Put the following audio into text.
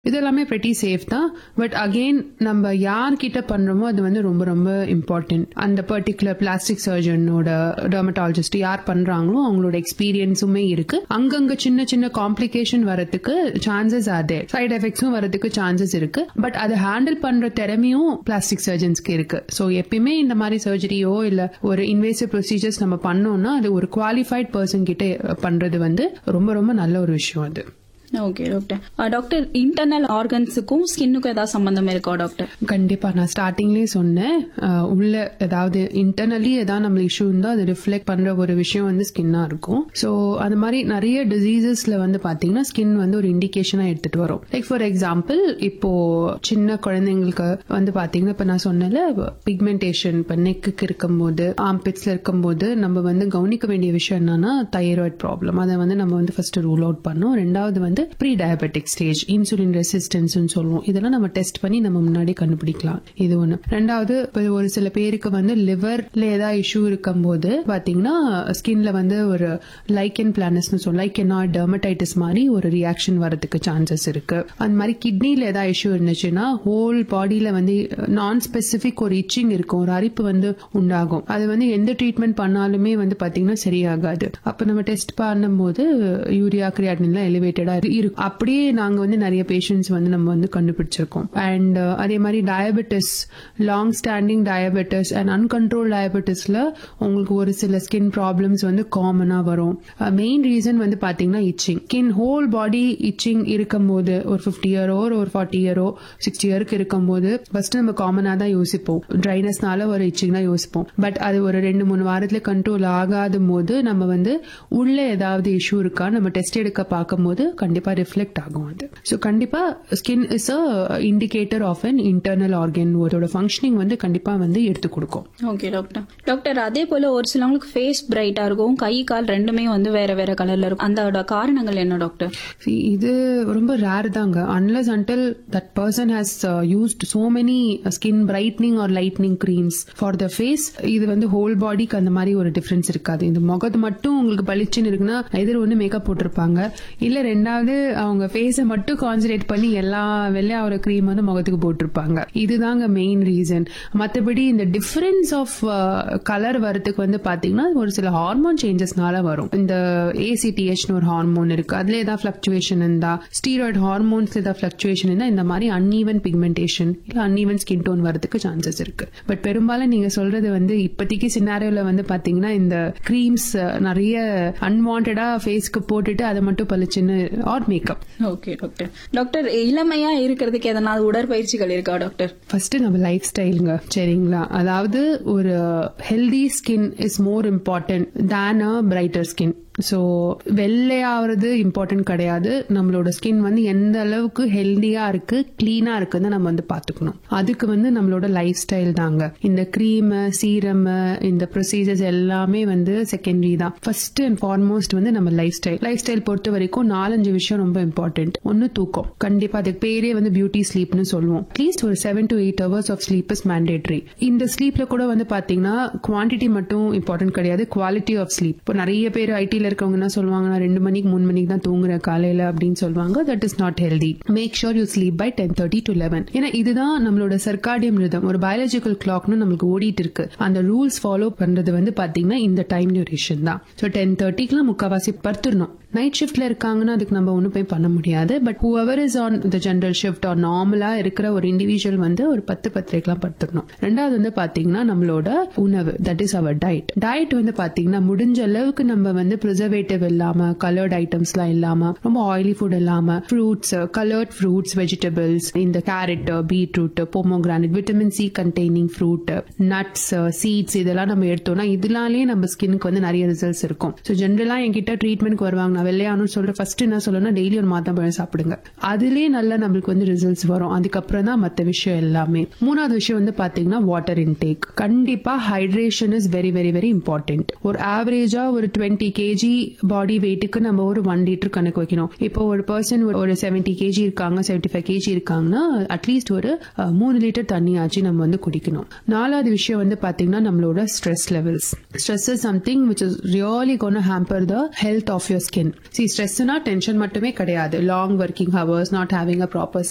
இது எல்லாமே pretty safe தான் பட் அகெயின் நம்ம யார்கிட்ட பண்றோமோ அது வந்து ரொம்ப ரொம்ப இம்பார்ட்டன்ட் அந்த பர்டிகுலர் பிளாஸ்டிக் சர்ஜனோட டெர்மட்டாலஜிஸ்ட் யார் பண்றாங்களோ அவங்களோட எக்ஸ்பீரியன்ஸுமே இருக்கு அங்கங்க சின்ன சின்ன காம்ப்ளிகேஷன் வரதுக்கு சான்சஸ் அதே சைடு எஃபெக்ட்ஸும் வரதுக்கு சான்சஸ் இருக்கு பட் அதை ஹேண்டில் பண்ற திறமையும் பிளாஸ்டிக் சர்ஜன்ஸ்க்கு இருக்கு ஸோ எப்பயுமே இந்த மாதிரி சர்ஜரியோ இல்ல ஒரு இன்வேசிவ் ப்ரொசீஜர்ஸ் நம்ம பண்ணோம்னா அது ஒரு குவாலிஃபைட் பர்சன் கிட்ட பண்றது வந்து ரொம்ப ரொம்ப நல்ல ஒரு விஷயம் அது ஓகே டாக்டர் டாக்டர் இன்டர்னல் ஆர்கன்ஸுக்கும் ஸ்கின்னுக்கும் ஏதாவது சம்பந்தம் இருக்கா டாக்டர் கண்டிப்பா நான் ஸ்டார்டிங்லயே சொன்னேன் அஹ், உள்ள ஏதாவது இன்டர்னலி ஏதாவது நம்ம இஷ்யூ இருந்தா அது ரிஃப்ளெக்ட் பண்ற ஒரு விஷயம் வந்து ஸ்கின்னா இருக்கும் சோ அந்த மாதிரி நிறைய டிசீசஸ்ல வந்து பாத்தீங்கன்னா ஸ்கின் வந்து ஒரு இண்டிகேஷனா எடுத்துட்டு வரும் லைக் ஃபார் எக்ஸாம்பிள் இப்போ சின்ன குழந்தைங்களுக்கு வந்து பாத்தீங்கன்னா இப்ப நான் சொன்னல பிக்மெண்டேஷன் இப்ப நெக்குக்கு இருக்கும்போது ஆம்பிட்ஸ்ல இருக்கும்போது நம்ம வந்து கவனிக்க வேண்டிய விஷயம் என்னன்னா தைராய்டு ப்ராப்ளம் அதை வந்து நம்ம வந்து ஃபர்ஸ்ட் ரூல் அவுட் பண்ணோம் ரெண்டாவது வந்து prediabetic stage insulin resistance சொல்லுவோம் இதெல்லாம் நம்ம டெஸ்ட் பண்ணி நம்ம முன்னாடி கண்டுபிடிக்கலாம் இது ஒண்ணு ரெண்டாவது இப்ப ஒரு சில பேருக்கு வந்து லிவர்ல ஏதாவது இஷ்யூ இருக்கும்போது பாத்தீங்கன்னா ஸ்கின்ல வந்து ஒரு லைக்கன் பிளானஸ்னு சொல்லுவோம் லைக்கனா டெர்மடைட்டிஸ் மாதிரி ஒரு ரியாக்ஷன் வரதுக்கு சான்சஸ் இருக்கு அந்த மாதிரி கிட்னில ஏதாவது இஷ்யூ இருந்துச்சுன்னா ஹோல் பாடியில வந்து நான் ஸ்பெசிபிக் ஒரு இச்சிங் இருக்கும் ஒரு அரிப்பு வந்து உண்டாகும் அது வந்து எந்த ட்ரீட்மெண்ட் பண்ணாலுமே வந்து பாத்தீங்கன்னா சரியாகாது அப்ப நம்ம டெஸ்ட் பண்ணும்போது யூரியா கிரியாட்டின்லாம் எலிவேட்டடா இருக்கும் அப்படியே நாங்க வந்து நிறைய பேஷண்ட்ஸ் வந்து நம்ம வந்து கண்டுபிடிச்சிருக்கோம் அண்ட் அதே மாதிரி diabetes long standing diabetes and uncontrol டயபெட்டிஸ்ல உங்களுக்கு ஒரு சில ஸ்கின் ப்ராப்ளம்ஸ் வந்து காமனா வரும் மெயின் ரீசன் வந்து பாத்தீங்கன்னா itching skin whole body itching இருக்கும்போது ஒரு ஃபிஃப்டி இயரோ ஒரு ஃபார்ட்டி இயரோ சிக்ஸ்டி இயருக்கு இருக்கும்போது ஃபர்ஸ்ட் நம்ம காமனா தான் யோசிப்போம் ட்ரைனஸ்னால ஒரு இச்சிங் தான் யோசிப்போம் பட் அது ஒரு ரெண்டு மூணு வாரத்துல கண்ட்ரோல் ஆகாத போது நம்ம வந்து உள்ள ஏதாவது இஷ்யூ இருக்கா நம்ம டெஸ்ட் எடுக்க பார்க்கும்போது கண்டிப்பா ரிஃப்ளெக்ட் ஆகும் அது ஸோ கண்டிப்பா skin is a indicator of an internal organ அதோட ஃபங்க்ஷனிங் வந்து கண்டிப்பா வந்து எடுத்து கொடுக்கும் ஓகே டாக்டர் டாக்டர் அதே போல ஒரு சிலவங்களுக்கு ஃபேஸ் பிரைட்டா இருக்கும் கை கால் ரெண்டுமே வந்து வேற வேற கலர்ல இருக்கும் அதோட காரணங்கள் என்ன டாக்டர் See, இது ரொம்ப ரேர் தாங்க unless until that person has used so many skin brightening or lightening creams for the face இது வந்து ஹோல் பாடிக்கு அந்த மாதிரி ஒரு டிஃபரன்ஸ் இருக்காது இந்த முகத்து மட்டும் உங்களுக்கு பளிச்சுன்னு இருக்குன்னா எதிர் ஒன்று மேக்கப் போட்டிருப்பாங்க இல்ல ரெண்டாவது அவங்க ஃபேஸை மட்டும் கான்சன்ட்ரேட் பண்ணி எல்லா வெள்ளையாகிற கிரீம் வந்து முகத்துக்கு போட்டிருப்பாங்க இதுதாங்க மெயின் ரீசன் மற்றபடி இந்த டிஃபரன்ஸ் ஆஃப் கலர் வரதுக்கு வந்து பாத்தீங்கன்னா ஒரு சில ஹார்மோன் சேஞ்சஸ்னால வரும் இந்த ஏசிடிஹெச்னு ஒரு ஹார்மோன் இருக்கு அதுல ஏதாவது பிளக்சுவேஷன் இருந்தா ஸ்டீராய்டு ஹார்மோன்ஸ் ஏதாவது பிளக்சுவேஷன் இருந்தா இந்த மாதிரி அன்ஈவன் பிக்மெண்டேஷன் இல்ல அன்ஈவன் ஸ்கின் டோன் வரதுக்கு சான்சஸ் இருக்கு பட் பெரும்பாலும் நீங்க சொல்றது வந்து இப்போதைக்கு சினாரியோல வந்து பாத்தீங்கன்னா இந்த கிரீம்ஸ் நிறைய அன்வான்டா ஃபேஸ்க்கு போட்டுட்டு அதை மட்டும் பளிச்சுன்னு or makeup okay doctor doctor இளமையா இருக்கிறதுக்கு எதனாவது உடற்பயிற்சிகள் இருக்கா டாக்டர் ஃபர்ஸ்ட் நம்ம லைஃப் ஸ்டைலுங்க சரிங்களா அதாவது ஒரு healthy skin is more important than a brighter skin so வெள்ளையாவது இம்பார்ட்டன்ட் கிடையாது நம்மளோட ஸ்கின் வந்து எந்த அளவுக்கு ஹெல்தியா இருக்கு கிளீனா இருக்குன்னு நம்ம வந்து பாத்துக்கணும் அதுக்கு வந்து நம்மளோட லைஃப் ஸ்டைல் தாங்க இந்த கிரீம் சீரம் இந்த ப்ரொசீஜர்ஸ் எல்லாமே வந்து செகண்டரி தான் ஃபர்ஸ்ட் அண்ட் ஃபார்மோஸ்ட் வந்து நம்ம லைஃப் ஸ்டைல் லைஃப் ஸ்டைல் பொறுத்த வரைக்கும் நாலஞ்சு விஷயம் ரொம்ப இம்பார்ட்டன்ட் ஒன்னு தூக்கம் கண்டிப்பா அதுக்கு பேரே வந்து பியூட்டி ஸ்லீப்னு சொல்லுவோம் அட்லீஸ்ட் ஒரு seven to eight hours of sleep is mandatory இந்த ஸ்லீப்ல கூட வந்து பாத்தீங்கன்னா குவான்டிட்டி மட்டும் இம்பார்ட்டன்ட் கிடையாது குவாலிட்டி ஆஃப் ஸ்லீப் இப்போ நிறைய பேர் ஐடில இருக்கவங்க என்ன சொல்லுவாங்க நான் ரெண்டு மணிக்கு மூணு மணிக்கு தான் தூங்குறேன் காலையில அப்படின்னு சொல்லுவாங்க that is not healthy make sure you sleep by ten thirty to eleven ஏன்னா இதுதான் நம்மளோட சர்க்காடியம் ரிதம் ஒரு பயாலஜிக்கல் கிளாக்னு நம்மளுக்கு ஓடிட்டு இருக்கு அந்த ரூல்ஸ் ஃபாலோ பண்றது வந்து பாத்தீங்கன்னா இந்த டைம் டியூரேஷன் தான் ஸோ டென் தேர்ட்டிக்குலாம் முக்காவாசி படுத்துடணும் நைட் ஷிஃப்ட்ல இருக்காங்கன்னா அதுக்கு நம்ம ஒன்றும் போய் பண்ண முடியாது but whoever is on the general shift or நார்மலா இருக்கிற ஒரு இண்டிவிஜுவல் வந்து ஒரு பத்து பத்திரிக்கலாம் படுத்துடணும் ரெண்டாவது வந்து பாத்தீங்கன்னா நம்மளோட உணவு that is our diet diet வந்து பாத்தீங்கன்னா முடிஞ்ச அளவுக்கு நம்ம வந்து ப்ரிசர்வேட்டிவ் இல்லாம கலர்ட் ஐட்டம்ஸ்லாம் இல்லாம ரொம்ப ஆயிலி ஃபுட் இல்லாம ஃப்ரூட்ஸ் கலர்ட் ஃப்ரூட்ஸ் வெஜிடபிள்ஸ் இந்த carrot beetroot pomegranate vitamin C containing fruit nuts seeds இதெல்லாம் நம்ம எடுத்தோம்னா இதனாலே நம்ம ஸ்கின்னுக்கு வந்து நிறைய ரிசல்ட்ஸ் இருக்கும் ஸோ ஜென்ரலா என்கிட்ட ட்ரீட்மெண்ட்க்கு வருவாங்க நான் வெள்ளையானு சொல்ற ஃபர்ஸ்ட் என்ன சொல்லணும்னா டெய்லி ஒரு மாதம் பழம் சாப்பிடுங்க அதுலயே நல்லா நம்மளுக்கு வந்து ரிசல்ட்ஸ் வரும் அதுக்கப்புறம் தான் மற்ற விஷயம் எல்லாமே மூணாவது விஷயம் வந்து பாத்தீங்கன்னா வாட்டர் இன்டேக் கண்டிப்பா hydration is very very very important ஒரு ஆவரேஜா ஒரு டுவெண்ட்டி கேஜி பாடி வெயிட்டுக்கு நம்ம ஒரு ஒன் லிட்டர் கணக்கு வைக்கணும் இப்போ ஒரு பர்சன் ஒரு செவன்டி கேஜி இருக்காங்க செவன்டி ஃபைவ் கேஜி இருக்காங்கன்னா அட்லீஸ்ட் ஒரு அஹ், மூணு லிட்டர் தண்ணி ஆச்சு நம்ம வந்து குடிக்கணும் நாலாவது விஷயம் வந்து பாத்தீங்கன்னா நம்மளோட stress levels stress is something which is really gonna hamper the health of your skin see ஸ்ட்ரெஸ்னா டென்ஷன் மட்டுமே கிடையாது long working hours not having a proper